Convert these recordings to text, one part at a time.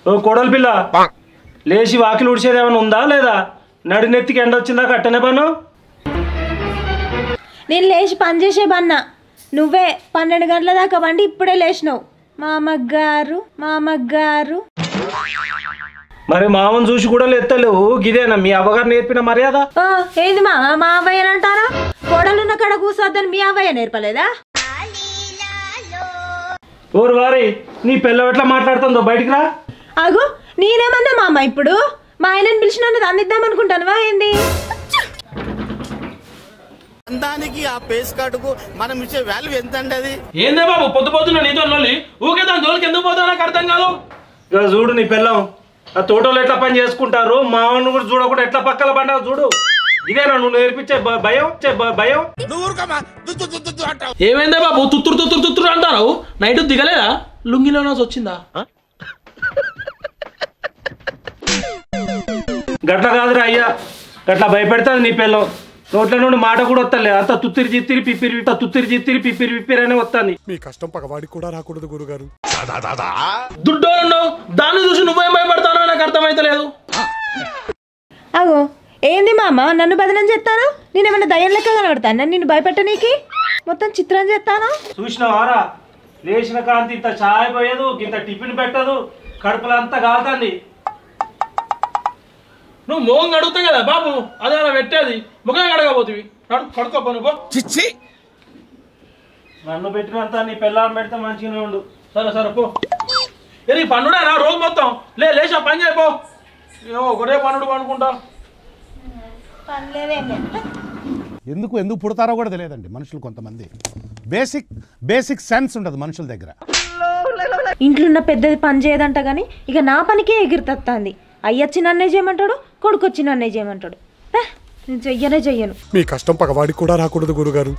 ఓ కోడలి పిల్ల లేచి వాకిలు ఉడిచేది ఏమైనా ఉందా లేదా నడినెత్తికి ఎండ వచ్చిందాక అట్టనే పను నేను లేచి పని చేసే బన్నా నువ్వే పన్నెండు గంటల దాకా వండి ఇప్పుడే లేచినావు మా అమ్మగారు మా అమ్మగారు మరి మామని చూసి కూడా లేత్తలేవు గిదేనా మీ అవ్వగారు నేర్పిన మర్యాద ఓ ఏంది మా మా అవ్వయ్య అంటారా కోడలున్న కాడ కూర్చోద్దని మీ అవ్వయ్య నేర్పలేదా ఓరు వారి నీ పిల్ల ఎట్లా మాట్లాడుతుందో బయటికి రా అగు నేనేమన్నా మా అమ్మ ఇప్పుడు మా ఆయనని పిలిచినది అందిద్దాం అనుకుంటానువా ఏంది అందానికి ఆ పేస్ కార్డుకు మనం ఇచ్చే వాల్యూ ఎంత అండి అది ఏందే బాబు పొద్దు పొద్దున్న నీతో నొల్లి ఊకే దాని జోలికి ఎందుకు పోతా నాకు అర్థం కాదు ఇక చూడు నీ పిల్లం ఆ తోటలో ఎట్లా పని చేసుకుంటారు మామని కూడా చూడకుండా ఎట్లా పక్కల పడ్డావు చూడు ఇదేనా నువ్వు నేర్పించే భ- భయం చే భ- భయం నువ్వు ఊరుకోమా దుద్దు దుద్దు దుద్దు అంటావు ఏమైందే బాబు తుత్తురు తుత్తురు తుత్తురు అంటారు నైట్ దిగలేదా లుంగిలో నాసు వచ్చిందా గట్ల కాదురా అయ్యా గట్ల భయపెడతాది నీ పిల్లం నోట్ల నుండి మాట కూడా వస్తలే అంత తుత్తిరి జిత్తిరి పిప్పిరి అంత తుత్తిరి జిత్తిరి పిప్పిరి పిప్పిరి అనే వస్తుంది మీ కష్టం పగవాడికి కూడా రాకూడదు గురుగారు దుడ్డోరున్నావు దాన్ని చూసి నువ్వేం భయపడతానో నాకు అర్థమైతలేదు అగో ఏంది మామ నన్ను బదనం చేస్తాను నేనేమన్నా దయ్యం లెక్క కనబడతాను నిన్ను భయపెట్టనీకి మొత్తం చిత్రం చేస్తాను చూసినావారా లేచిన కాంతి ఇంత చాయ్ పోయేదు ఇంత టిఫిన్ పెట్టదు కడుపులో అంతా కాలుతుంది నువ్వు మోగం అడుగుతావు కదా బాబు అదే అలా పెట్టేది ముఖం కడగబోతుంది కడుకోపో నువ్వు చిచ్చి నన్ను పెట్టినంత నీ పిల్లని పెడితే మంచిగానే ఉండు సరే సరే పో ఏ నీ పన్నుడేనా రోజు మొత్తం లే లేచా పని చేయపో ఏమో ఒకటే పన్నుడు పనుకుంటా ఎందుకు ఎందుకు పుడతారో కూడా తెలియదండి మనుషులు కొంతమంది బేసిక్ బేసిక్ సెన్స్ ఉండదు మనుషుల దగ్గర ఇంట్లో ఉన్న పెద్దది పని చేయదంట కానీ ఇక నా పనికే ఎగిరితత్తాంది అయ్యొచ్చి నన్నే చేయమంటాడు కొడుకు వచ్చి నన్నే చేయమంటాడు పే, నేను చెయ్యనే చెయ్యను మీ కష్టం పగవాడికి కూడా రాకూడదు గురుగారు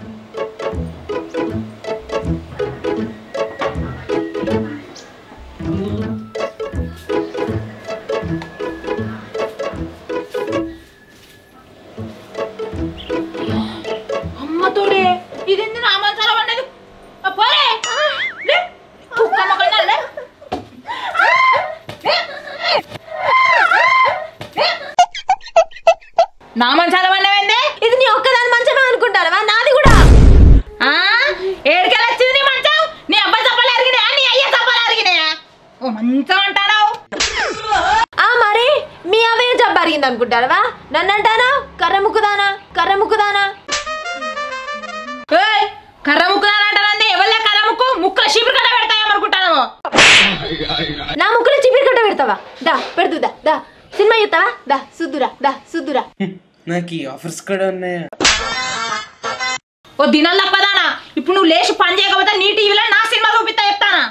అమ్మ తోడే ఇదేంది నా మంచాల పడ్డది ఆ, పోరే లే. కుక్క మొకందా, లే. లే. లే. నా మంచాల పడ్డవేంది ఇది నీ ఒక్కదాని మంచమే అనుకుంటారా నాది కూడా ఆ ఏడికెళ్ళి వచ్చింది నీ మంచం నీ అబ్బాయి చప్పలు అరిగినాయా నీ అయ్య చప్పలు అరిగినాయా ఓ మంచం అంటారావు ఆ మరి మీ అవే జబ్బు అరిగింది అనుకుంటారా నన్ను అంటానా కర్ర ముక్కుదానా కర్ర ముక్కుదానా ఏయ్ కర్ర ముక్కు అంటానంది ఎవరి కర్ర ముక్కు ముక్కుల చీపురు కట్ట పెడతాయేమనుకుంటాను నా ముక్కులో చిపిరి కట్ట పెడతావా దా పెడుతూ దా దా సినిమా చూస్తావా దా సుద్దురా దా సుద్దురా నాకు ఈ ఆఫర్స్ కూడా ఉన్నాయా ఓ దినాలు తప్పదానా ఇప్పుడు నువ్వు లేచి పని చేయకపోతే నీ టీవీలో నా సినిమా చూపిస్తా చెప్తానా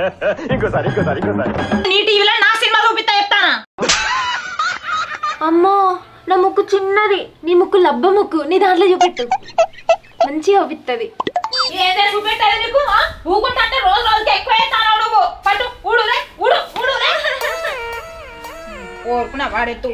నీ టీవీలో నా సినిమా చూపిస్తా చెప్తానా అమ్మో నా ముక్కు చిన్నది నీ ముక్కు లబ్బ ముక్కు నీ దాంట్లో చూపెట్టు మంచిగా ఒప్పిస్తుంది ఏదే చూపెట్టాలి నీకు ఆ? ఊకుంటా అంటే రోజు రోజుకి ఎక్కువ అవుతావు నువ్వు పట్టు ఊడులే ఊడు ఊడులే ఓర్పున వాడెత్తు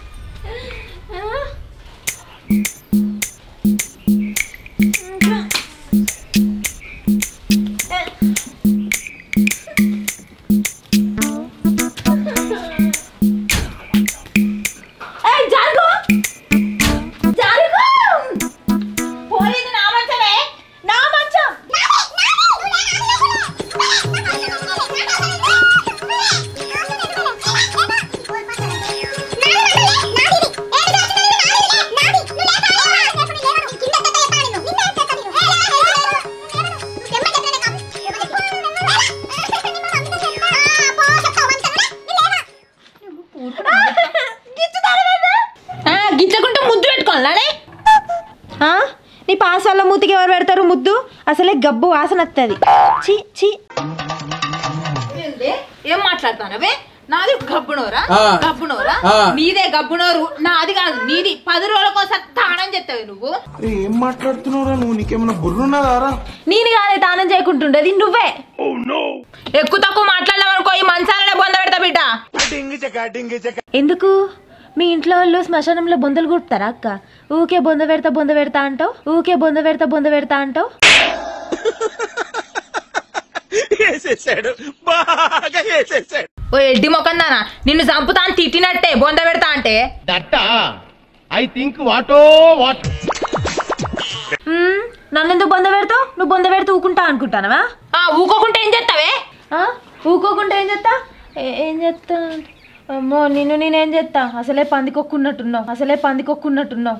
ఏయ్ జారుకో జారుకో పోలీసు నా మంచమే నా మంచం ఆ, గిచ్చకుంటే ముద్దు పెట్టుకోవాలనే ఆ? నీ పాస్ వల్ల మూతికి ఎవరు పెడతారు ముద్దు అసలే గబ్బు వాసన వస్తుంది చి చి ఏంది? ఏం మాట్లాడతానవే నాది గబ్బునోరా ఆ. గబ్బునోరా ఆ. నీదే గబ్బునోరు నాది కాదు నీది పది రోజులకోసారి తానం చేస్తావు నువ్వు ఏం మాట్లాడుతున్నారా నువ్వు నీకేమైనా బుర్రున్నదారా నేను కాదే తానం చేయకుంటుండేది నువ్వే ఎక్కువ తక్కువ మాట్లాడదామనుకో ఈ మంచాలనే బొంద పెడతా బిడ్డ ఎందుకు మీ ఇంట్లో వాళ్ళు శ్మశానంలో బొందలు కుడతారా అక్క ఊకే బొంద పెడతా బొంద పెడతా అంటావు ఊకే బొంద పెడతా బొంద పెడతా అంటావు వేసేసాడు బాగా వేసేసాడు ఓ ఎడ్డి మొకందానా నిన్ను చంపుతా అని తిట్టినట్టే బొంద పెడతా అంటే మ్మ్, నన్నెందుకు బొంద పెడతావు నువ్వు బొంద పెడితే ఊకుంటా అనుకుంటానవా ఆ ఊకోకుంటే ఏం చేస్తావే ఆ? ఊకోకుండా ఏం చేస్తా ఏ- ఏం చేస్తా అమ్మో నిన్ను నేనేం చేస్తా అసలే పందికొక్కున్నట్టున్నావు అసలే పందికొక్కున్నట్టున్నావు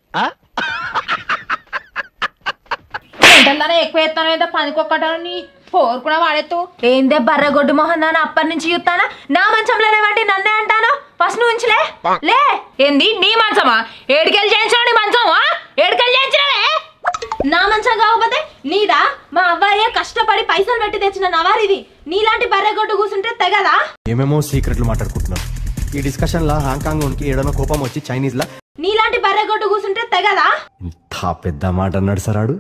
ఎంతలనే ఎక్కువ ఎత్తాను ఏదో పనికొక్కటని నీ పోరుకున్న వాడెత్తు ఏందే బర్రగొడ్డు మొహన్ దాని అప్పటి నుంచి చూస్తానా నా మంచంలోనే వంటి నన్నే అంటాను ఫస్ట్ నువ్వు ఉంచలే లే ఏంది నీ మంచమా ఏడుకెళ్ళి చేయించావు నీ మంచమా ఏడుకెళ్ళి చేయించినవే నా మంచం కాకపోతే నీదా మా అవ్వయ్య కష్టపడి పైసలు పెట్టి తెచ్చిన నవారిది నీలాంటి బర్రెగొడ్డు కూర్చుంటే తెగదా ఏమేమో సీక్రెట్లు మాట్లాడుకుంటున్నారు ఈ డిస్కషన్ లా హాంకాంగ్ ఉనికి ఏడనో కోపం వచ్చి చైనీస్ లా నీలాంటి బర్రెగొడ్డు కూర్చుంటే తెగదా ఇంత పెద్ద మాట అన్నాడు సరాడు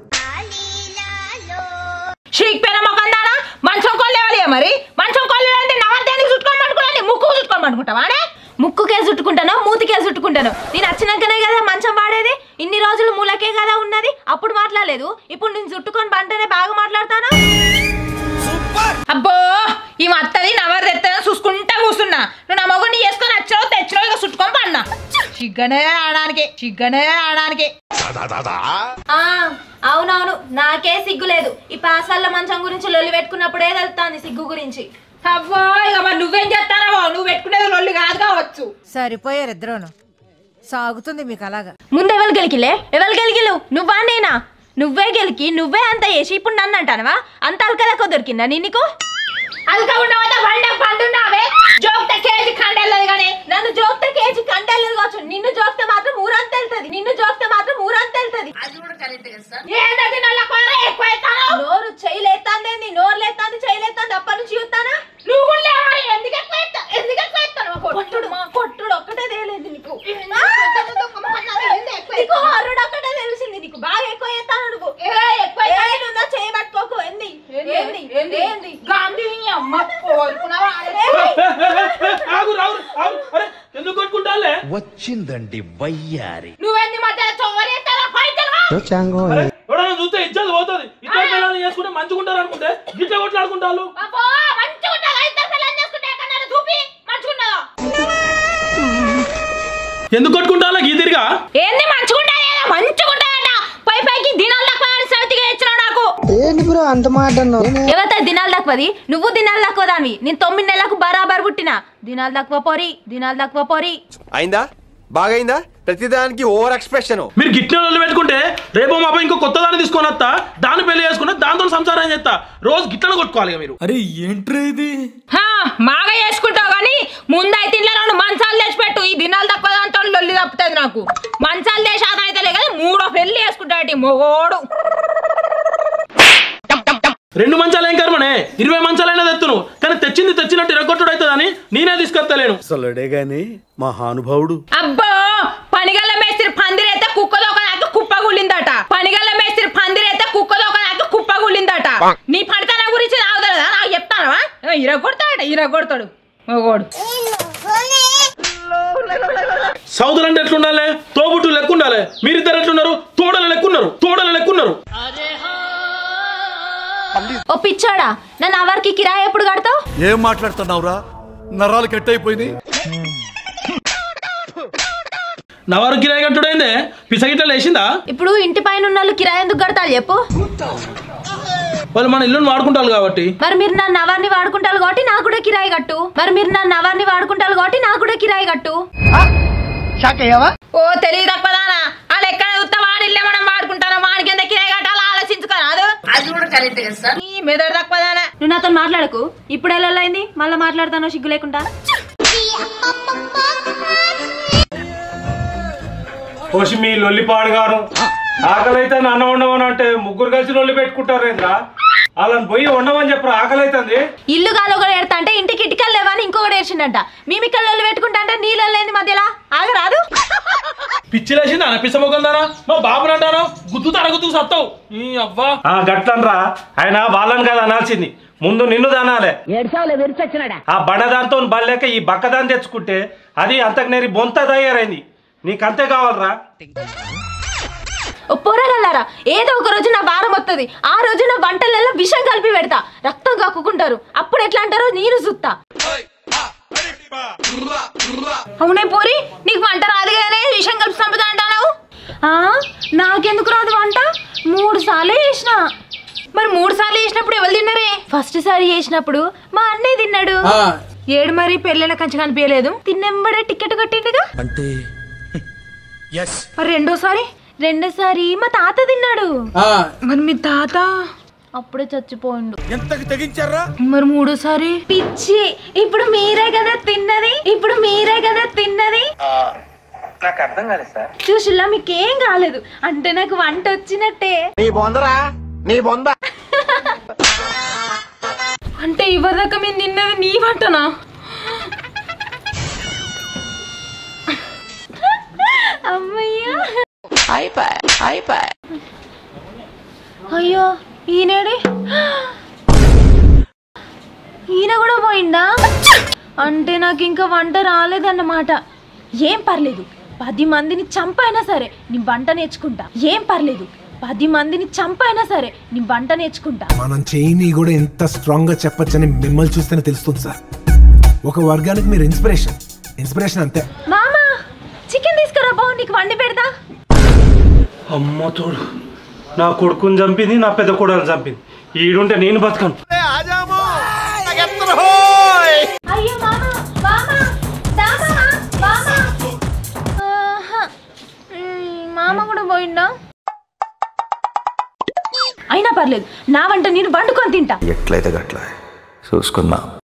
షీక్ పేన మొకందానా మంచం కొల్లేవాలి మరి మంచం కొల్లేవాలంటే నవరదేనికి చుట్టుకొని పట్టుకోవాలి ముక్కు చుట్టుకొని పట్టుకుంటావా అనే ముక్కుకే చుట్టుకుంటాను మూతికే చుట్టుకుంటాను నేను వచ్చినాకనే కదా మంచం వాడేది ఇన్ని రోజులు మూలకే కదా ఉన్నది అప్పుడు మాట్లాడలేదు ఇప్పుడు నేను చుట్టుకొని పంటనే బాగా మాట్లాడతాను అబ్బో ఈ మత్తది నవర తెత్తని చూసుకుంటా కూర్చున్నా నువ్వు నా మొగుడిని చేసుకొని వచ్చినావు తెచ్చినావు ఇక చుట్టుకొని పడినా చిగ్గనే ఆడానికి చిగ్గనే ఆడానికి ఆ అవునవును నాకే సిగ్గు లేదు ఈ పాసాల మంచం గురించి లొల్లి పెట్టుకున్నప్పుడే తెలుస్తుంది సిగ్గు గురించి అబ్బో ఇక మరి నువ్వేం చేస్తానవో నువ్వు పెట్టుకునేది లొల్లి కాదు కావచ్చు సరిపోయారు ఇద్దరును సాగుతుంది మీకు అలాగా ముందు ఎవరు గెలికిలే ఎవరు గెలికిలు నువ్వా నేనా నువ్వే గెలికి నువ్వే అంత చేసి ఇప్పుడు నన్ను అంటానవా అంత అల్కదక్క దొరికిందా నీ నీకు అల్కా ఉండవద్దా బండ పండున్నావే జోక్త కేజీ ఖండెల్లదు కానీ నన్ను జోక్తే కేజీ కంటెళ్ళదు కావచ్చు నిన్ను జోక్తే మాత్రం ఊరంతా వెళ్తుంది నిన్ను జోక్తే మాత్రం ఊరంతా వెళ్తుంది ఏంటది నల్ల కూర ఎక్కువ ఎత్తాను నోరు చెయ్యి లేస్తాంది నోరు లేస్తాంది చెయ్యి లేస్తాంది అప్పటి నుంచి చూస్తానా నువ్వు కూడా లేవాలి ఎందుకు ఎక్కువ ఎత్తా ఎందుకు ఎక్కువ ఎత్తాను కొట్టుడు కొట్టుడు ఒక్కటే తేలేదు నీకు నీకు అరుడు ఒక్కటే తెలిసింది నీకు బాగా ఎక్కువ చేస్తాను నువ్వు ఎక్కువ ఏ నువ్వు నా చేయి పట్టుకోకు ఏంది ఏంది ఏంది గాంధీ అమ్మ కోరుకున్నావా ఆగు రావు ఆగు అరే ఎందుకు కొట్టుకుంటాలే వచ్చిందండి వయ్యారి నువ్వెంది మధ్య చొవ్వరి ఎత్తారా పైతలవా అరే ఎవడన్నా చూస్తే ఇజ్జత్ పోతుంది ఇద్దరు పిల్లలు చేసుకుంటే మంచిగుంటారు అనుకుంటే గిట్ల కొట్లాడుకుంటారు అబ్బో మంచిగా ఉంటుందా ఇద్దరు పిల్లలు చేసుకుంటే ఎక్కడ చూపి మంచిగా ఉన్నదో ఎందుకు కొట్టుకుంటారా గీ తిరిగా ఏంది మంచిగా ఉండాలి మంచిగా ఉండాలట పై పైకి దినాలు తక్కువ సౌతిగా ఇచ్చినావు నాకు ఎవరితో దినాలు తక్కువది నువ్వు దినాలు తక్కువ దానివి నేను తొమ్మిది నెలలకు బరాబర్ పుట్టిన దినాలు తక్కువ పోరి దినాలు తక్కువ పోరి అయిందా బాగైందా ప్రతిదానికి ఓవర్ ఎక్స్ప్రెషన్ మీరు గిట్టిన వాళ్ళు పెట్టుకుంటే రేపు మా అబ్బాయి ఇంకో కొత్త దాన్ని తీసుకొని వస్తా దాన్ని పెళ్లి చేసుకున్నా దాంతో సంసారం చేస్తా రోజు గిట్లను కొట్టుకోవాలి ఇక మీరు అరే ఏంట్రా ఇది హా, మాగా చేసుకుంటావు కానీ ముందైతే ఇంట్లో రెండు మంచాలు తెచ్చిపెట్టు ఈ దినాలు తక్కువ దాంతో లొల్లి తప్పుతుంది నాకు మంచాలు దేశాతం అయితే కానీ మూడో పెళ్లి చేసుకుంటాడు మొగోడు రెండు మంచాలు ఏం కర్మనే ఇరవై మంచాలైనా తెత్తును కానీ తెచ్చింది తెచ్చినట్టు ఇరగొట్టుడు అవుతుందని నేనే తీసుకొస్తలేను అసలుడే గాని మహానుభావుడు అబ్బో పనిగల్ల మేస్త్రి పందిరైతే కుక్కదో ఒక నాకు కుప్ప గుళ్ళిందట పనిగల్ల మేస్త్రి పందిరైతే కుక్కదో ఒక నాకు కుప్ప గుళ్ళిందట నీ పనితన గురించి నాకు తెలియదా నాకు చెప్తానవా ఇరగొడతాడట ఇరగొడతాడు మొగోడు సౌదరు అంటే ఎట్లుండాలి తోబుట్టు లెక్క ఉండాలి మీరిద్దరు ఎట్లున్నారు తోడల లెక్క ఉన్నారు తోడల లెక్క ఉన్నారు ఓ పిచ్చోడా నన్ను అవరికి కిరాయి ఎప్పుడు కడతావు ఏం మాట్లాడుతున్నావురా నరాలు కట్ అయిపోయింది నవారు కిరాయి కట్టుడైందే పిసగిట్ల లేచిందా ఇప్పుడు ఇంటి పైన ఉన్న వాళ్ళు కిరాయి ఎందుకు కడతారు చెప్పు వాళ్ళు మన ఇల్లుని వాడుకుంటారు కాబట్టి మరి మీరు నా నవాన్ని వాడుకుంటారు కాబట్టి నాకు కూడా కిరాయి కట్టు మరి మీరు నా నవాన్ని వాడుకుంటారు కాబట్టి నాకు కూడా కిరాయి కట్టు ఓ తెలియదు తప్పదానా వాళ్ళు ఎక్కడ చూస్తే వాడిల్లే మనం వాడుకుంటాను వాడికి ఎంత కిరాయి కట్టాలో ఆలోచించుకోరాదు అది కూడా కరెక్ట్ నీ మెదడు తక్కువదానా నువ్వు నాతో మాట్లాడకు ఇప్పుడు ఎలా అయింది మళ్ళీ మాట్లాడతానో సిగ్గు లేకుండా పోసి మీ లొల్లి పాడుగాను ఆకలి అయితే అన్నం వండమని అంటే ముగ్గురు కలిసి లొల్లి పెట్టుకుంటారు ఏంద్రా వాళ్ళని పోయి వండమని చెప్పరు ఆకలి అవుతుంది ఇల్లు గాలి ఒకటి ఎడతా అంటే ఇంటికి ఇటుకలు లేవని ఇంకొకటి ఏడ్చిండంట మీ మిక్కలు పెట్టుకుంటా అంటే నీళ్ళు లేని మధ్యలో ఆగరాదు పిచ్చి లేచిందా పిచ్చ మొక్కందానా మా బాబుని అంటాను గుద్దు తరగుతూ సత్తావు ఈ అవ్వా ఆ గట్లనరా ఆయన వాళ్ళని కదా అనాల్సింది ముందు నిన్ను దానాలే ఆ బండదాంతో బలేక ఈ బక్కదాన్ని తెచ్చుకుంటే అది అంతకు నేరి బొంత తయారైంది నీకంతే కావాలరా ఓ పొరగల్లారా ఏదో ఒక రోజు నా వారం వస్తుంది ఆ రోజు నా వంటలలో విషం కలిపి పెడతా రక్తం కక్కుకుంటారు అప్పుడు ఎట్లా అంటారో నేను చూస్తా అవునే పోరి నీకు వంట రాదు కదనే విషయం కలిపి చంపుతా అంటావు ఆ, నాకెందుకు రాదు వంట మూడు సార్లు చేసిన మరి మూడు సార్లు చేసినప్పుడు ఎవరు తిన్నారే ఫస్ట్ సారి చేసినప్పుడు మా అన్నయ్య తిన్నాడు ఏడు మరి పెళ్ళైన కంచి కనిపించలేదు తిన్నెంబడే టికెట్ కట్టిండుగా అంటే ఎస్ మరి రెండోసారి రెండోసారి మా తాత తిన్నాడు మరి మీ తాత అప్పుడే చచ్చిపోయిండు ఎంతకు తెగించారా మరి మూడోసారి పిచ్చి ఇప్పుడు మీరే కదా తిన్నది ఇప్పుడు మీరే కదా తిన్నది నాకు అర్థం కాలేదు సార్ చూసిలా మీకేం కాలేదు అంటే నాకు వంట వచ్చినట్టే నీ బొందరా నీ బొంద అంటే ఇవ్వదాకా మేము తిన్నది నీ వంటనా అమ్మయ్యా అయ్యో ఈయనేడి ఈయన కూడా పోయిందా అంటే నాకు ఇంకా వంట రాలేదన్నమాట ఏం పర్లేదు పది మందిని చంపైనా సరే నీ వంట నేర్చుకుంటా ఏం పర్లేదు పది మందిని చంపైనా సరే నీ వంట నేర్చుకుంటా మనం చేయని కూడా ఎంత స్ట్రాంగ్ గా చెప్పొచ్చని మిమ్మల్ని చూస్తేనే తెలుస్తుంది సార్ ఒక వర్గానికి మీరు ఇన్స్పిరేషన్ ఇన్స్పిరేషన్ అంతే మామా చికెన్ తీసుకురా బావు నీకు వండి పెడతా అమ్మ తోడు నా కొడుకుని చంపింది నా పెద్ద కొడుకుని చంపింది ఈడుంటే నేను బతకను అయ్యో మామా మామా దా మామా, మామా. ఆహా. మ్మ్, మామ కూడా పోయిండా అయినా పర్లేదు నా వంట నేను వండుకొని తింటా ఎట్లయితే గట్ల చూసుకుందాం